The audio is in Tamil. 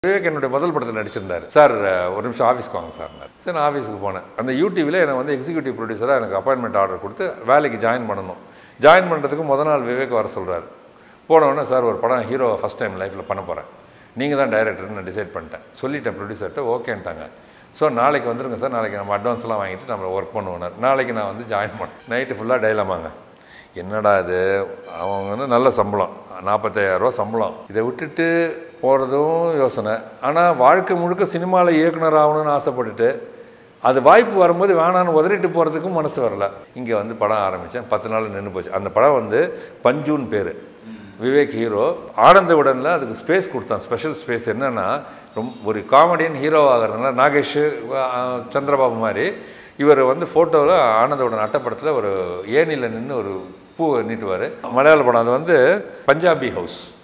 விவேக் என்னுடைய முதல் படத்தில் நடிச்சிருந்தார் சார் ஒரு நிமிஷம் ஆஃபீஸ்க்கு வாங்க சார் சரி நான் ஆஃபீஸுக்கு போனேன் அந்த யூடிவியில் என்னை வந்து எக்ஸிக்யூட்டிவ் ப்ரொடியூசராக எனக்கு அப்பாயின்மெண்ட் ஆர்டர் கொடுத்து வேலைக்கு ஜாயின் பண்ணணும் ஜாயின் பண்ணுறதுக்கு முத நாள் விவேக் வர சொல்கிறார் போனவுடனே சார் ஒரு படம் ஹீரோ ஃபஸ்ட் டைம் லைஃப்பில் பண்ண போகிறேன் நீங்கள் தான் டைரக்டர்னு நான் டிசைட் பண்ணிட்டேன் சொல்லிட்டேன் ப்ரொடியூசர்கிட்ட ஓகேன்ட்டாங்க ஸோ நாளைக்கு வந்துருங்க சார் நாளைக்கு நம்ம அட்வான்ஸ்லாம் வாங்கிட்டு நம்ம ஒர்க் பண்ணுவோம் நாளைக்கு நான் வந்து ஜாயின் பண்ணேன் நைட்டு ஃபுல்லாக டைலாமாங்க என்னடா இது அவங்க வந்து நல்ல சம்பளம் நாற்பத்தாயிரரூவா சம்பளம் இதை விட்டுட்டு போகிறதும் யோசனை ஆனால் வாழ்க்கை முழுக்க சினிமாவில் இயக்குனர் ஆகணும்னு ஆசைப்பட்டுட்டு அது வாய்ப்பு வரும்போது வேணான்னு உதறிட்டு போகிறதுக்கும் மனசு வரல இங்கே வந்து படம் ஆரம்பித்தேன் பத்து நாள் நின்று போச்சு அந்த படம் வந்து பஞ்சுன்னு பேர் விவேக் ஹீரோ ஆனந்த உடனில் அதுக்கு ஸ்பேஸ் கொடுத்தான் ஸ்பெஷல் ஸ்பேஸ் என்னென்னா ரொம்ப ஒரு காமெடியன் ஹீரோ ஆகிறதுனால நாகேஷ் அஹ், சந்திரபாபு மாதிரி இவர் வந்து ஃபோட்டோவில் ஆனந்தவுடன் அட்டப்படத்தில் ஒரு ஏனியில் நின்று ஒரு பூவை நீட்டுவார் மலையாள படம் அது வந்து பஞ்சாபி ஹவுஸ்